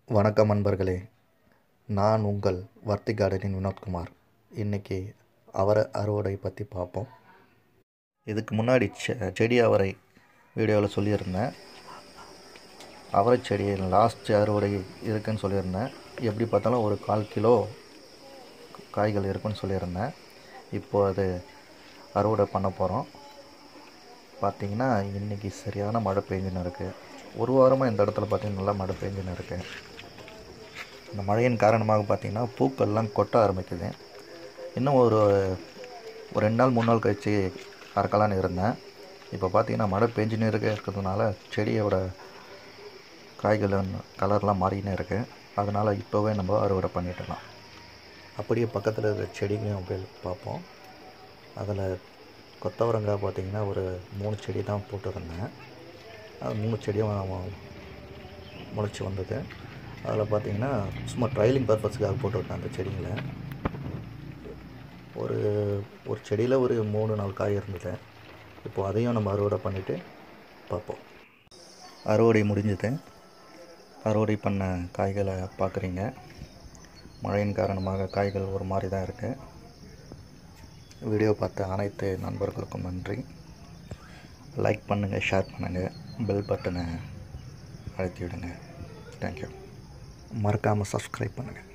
வணக்கம் நண்பர்களே நான் உங்கள் வர்த்தி கார்டனின் வினோத்குமார் இன்றைக்கி அவரை அறுவடை பற்றி பார்ப்போம் இதுக்கு முன்னாடி செ செடி அவரை வீடியோவில் சொல்லியிருந்தேன் அவரை செடி லாஸ்ட் அறுவடை இருக்குன்னு சொல்லியிருந்தேன் எப்படி பார்த்தாலும் ஒரு கால் கிலோ காய்கள் இருக்குன்னு சொல்லியிருந்தேன் இப்போ அது அறுவடை பண்ண போகிறோம் பார்த்திங்கன்னா இன்றைக்கி சரியான மழை பெஞ்சுன்னு இருக்குது ஒரு வாரமாக இந்த இடத்துல பார்த்திங்கன்னா நல்லா மழை பெஞ்சுன்னு இருக்குது இந்த மழையின் காரணமாக பார்த்திங்கன்னா பூக்கள்லாம் கொட்ட ஆரம்பிக்குது இன்னும் ஒரு ஒரு ரெண்டு நாள் மூணு நாள் கழித்து அறுக்கலான்னு இருந்தேன் இப்போ பார்த்திங்கன்னா மழை பெஞ்சுன்னு இருக்க இருக்கிறதுனால செடியோட காய்கள் கலர்லாம் மாறிக்கினே இருக்குது அதனால் இப்போவே நம்ம அறுவடை பண்ணிடலாம் அப்படியே பக்கத்தில் இருக்கிற செடிகளையும் போய் பார்ப்போம் அதில் கொத்தவரங்காய் பார்த்திங்கன்னா ஒரு மூணு செடி தான் போட்டிருந்தேன் அது மூணு செடியும் முளைச்சி வந்தது அதில் பார்த்திங்கன்னா சும்மா ட்ரையலிங் பர்பஸ்க்காக போட்டிருக்கேன் அந்த செடிங்களை ஒரு ஒரு செடியில் ஒரு மூணு நாலு காய் இருந்தது இப்போது அதையும் நம்ம அறுவடை பண்ணிவிட்டு பார்ப்போம் அறுவடை முடிஞ்சது அறுவடை பண்ண காய்களை பார்க்குறீங்க மழையின் காரணமாக காய்கள் ஒரு மாதிரி தான் இருக்குது வீடியோ பார்த்த அனைத்து நண்பர்களுக்கும் நன்றி லைக் பண்ணுங்கள் ஷேர் பண்ணுங்கள் பெல் பட்டனை அழுத்தி விடுங்க தேங்க்யூ மறக்காமல் சப்ஸ்கிரைப் பண்ணுங்கள்